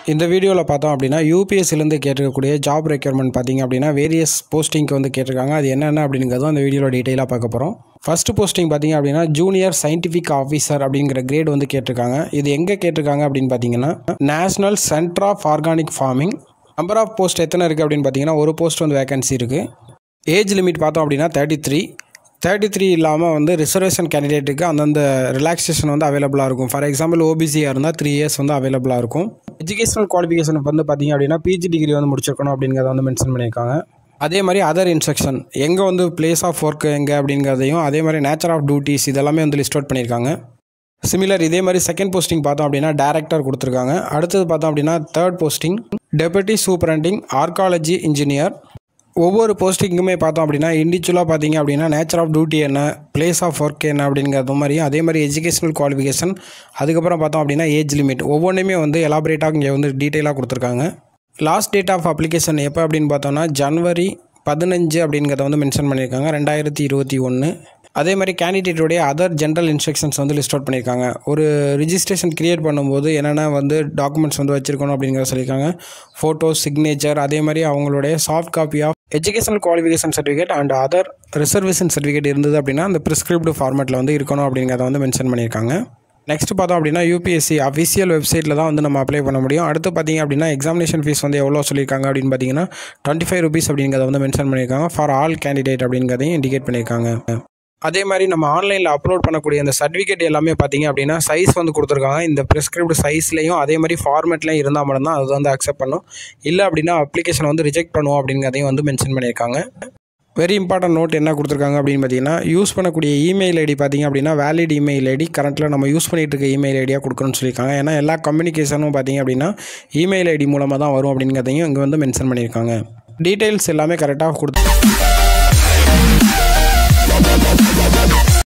இந்த வீடியோவில் பார்த்தோம் அப்படின்னா யூபிஎஸ்சிலேருந்து கேட்டிருக்கக்கூடிய ஜாப் ரெக்யர்மெண்ட் பார்த்தீங்க அப்படின்னா வேரியஸ் போஸ்டிங்க்கு வந்து கேட்டிருக்காங்க அது என்னென்ன அப்படிங்கிறதும் அந்த வீடியோவில் டீட்டெயிலாக பார்க்க போகிறோம் ஃபஸ்ட்டு போஸ்டிங் பார்த்தீங்க அப்படின்னா ஜூனியர் சயின்டிஃபிக் ஆஃபீஸர் அப்படிங்கிற கிரேட் வந்து கேட்டிருக்காங்க இது எங்கே கேட்டிருக்காங்க அப்படின்னு பார்த்தீங்கன்னா national centre of organic farming number of post எத்தனை இருக்குது அப்படின்னு பார்த்தீங்கன்னா ஒரு போஸ்ட் வந்து வேகன்சி இருக்குது ஏஜ் லிமிட் பார்த்தோம் அப்படின்னா தேர்ட்டி த்ரீ தேர்ட்டி த்ரீ இல்லாமல் வந்து ரிசர்வேஷன் கேண்டிடேட்டுக்கு அந்தந்த ரிலாக்ஸேஷன் வந்து அவைலபிளாக இருக்கும் ஃபார் எக்ஸாம்பிள் ஓபிசியாக இருந்தால் த்ரீ இயர்ஸ் வந்து அவைலபிளாக இருக்கும் எஜுகேஷனல் குவாலிஃபிகேஷன் வந்து பார்த்தீங்க அப்படின்னா பிஜி டிகிரி வந்து முடிச்சிருக்கணும் அப்படிங்கிறத வந்து மென்ஷன் பண்ணியிருக்காங்க அதே மாதிரி அதர் இன்ஸ்ட்ரக்ஷன் எங்கே வந்து பிளேஸ் ஆஃப் ஒர்க் எங்கே அப்படிங்கிறதையும் அதே மாதிரி நேச்சர் ஆஃப் டியூட்டிஸ் இதெல்லாமே வந்து லிஸ்ட் அவுட் பண்ணியிருக்காங்க சிமிலர் இதே மாதிரி செகண்ட் போஸ்டிங் பார்த்தோம் அப்படின்னா டேரக்டர் கொடுத்துருக்காங்க அடுத்தது பார்த்தோம் அப்படின்னா third posting deputy superintending archaeology engineer ஒவ்வொரு போஸ்டிங்குமே பார்த்தோம் அப்படின்னா இண்டிவிஜுவலாக பார்த்தீங்க அப்படின்னா நேச்சர் ஆஃப் டியூட்டி என்ன பிளேஸ் ஆஃப் ஒர்க் என்ன அப்படிங்கிறது மாதிரி அதே மாதிரி எஜுகேஷனல் குவாலிஃபிகேஷன் அதுக்கப்புறம் பார்த்தோம் அப்படின்னா ஏஜ் லிமிட் ஒவ்வொன்றுமே வந்து எலாபரேட்டாக இங்கே வந்து டீட்டெயிலாக கொடுத்துருக்காங்க லாஸ்ட் டேட் ஆஃப் அப்ளிகேஷன் எப்போ அப்படின்னு பார்த்தோம்னா ஜனவரி பதினஞ்சு அப்படிங்கிறத வந்து மென்ஷன் பண்ணியிருக்காங்க ரெண்டாயிரத்தி இருபத்தி ஒன்று அதே மாதிரி கேண்டிடேட்டுடைய அதர் ஜென்ரல் இன்ஸ்ட்ரக்ஷன்ஸ் வந்து லிஸ்ட் அவுட் பண்ணியிருக்காங்க ஒரு ரிஜிஸ்ட்ரேஷன் கிரியேட் பண்ணும்போது என்னென்ன வந்து டாக்குமெண்ட்ஸ் வந்து வச்சிருக்கணும் அப்படிங்கிறத சொல்லியிருக்காங்க ஃபோட்டோ சிக்னேச்சர் அதே மாதிரி அவங்களுடைய soft copy of educational qualification certificate and other reservation certificate இருந்தது அப்படின்னா அந்த ப்ரிஸ்கிரிப்டு ஃபார்மேட்டில் வந்து இருக்கணும் அப்படிங்கிறத வந்து மென்ஷன் பண்ணியிருக்காங்க நெக்ஸ்ட் பார்த்தோம் அப்படின்னா யூபிஎஸ்சி அஃபிஷியல் வெப்சைட்டில் தான் வந்து நம்ம அப்ளை பண்ண முடியும் அடுத்து பார்த்தீங்க அப்படின்னா எக்ஸாமினேஷன் ஃபீஸ் வந்து எவ்வளோ சொல்லியிருக்காங்க அப்படின்னு பார்த்தீங்கன்னா டுவெண்ட்டி ஃபைவ் ருபீஸ் அப்படிங்கிறத வந்து மென்ஷன் பண்ணியிருக்காங்க ஃபார் ஆல் கேண்டிடேட் அப்படிங்கிறதையும் இண்டிகேட் பண்ணியிருக்காங்க அதே மாதிரி நம்ம ஆன்லைனில் அப்லோட் பண்ணக்கூடிய அந்த சர்டிஃபிகேட் எல்லாமே பார்த்தீங்க அப்படின்னா சைஸ் வந்து கொடுத்துருக்காங்க இந்த ப்ரிஸ்கிரிப்ட் சைஸ்லையும் அதே மாதிரி ஃபார்மேட்லையும் இருந்தால் மட்டும்தான் அது வந்து அக்செப்ட் பண்ணும் இல்லை அப்படின்னா அப்ளிகேஷன் வந்து ரிஜெக்ட் பண்ணுவோம் அப்படிங்கிறதையும் வந்து மென்ஷன் பண்ணியிருக்காங்க வெரி இம்பார்ட்டன்ட் நோட் என்ன கொடுத்துருக்காங்க அப்படின்னு பார்த்தீங்கன்னா யூஸ் பண்ணக்கூடிய இமெயில் ஐடி பார்த்தீங்க அப்படின்னா வேலிட் இமெயில் ஐடி கரண்ட்டில் நம்ம யூஸ் பண்ணிட்டு இருக்க இமெயில் ஐடியாக கொடுக்கணும்னு சொல்லியிருக்காங்க ஏன்னா எல்லா கம்யூனிகேஷனும் பார்த்தீங்க அப்படின்னா இமெயில் ஐடி மூலமாக தான் வரும் அப்படிங்கிறதையும் இங்கே வந்து மென்ஷன் பண்ணியிருக்காங்க டீட்டெயில்ஸ் எல்லாமே கரெக்டாக கொடுத்து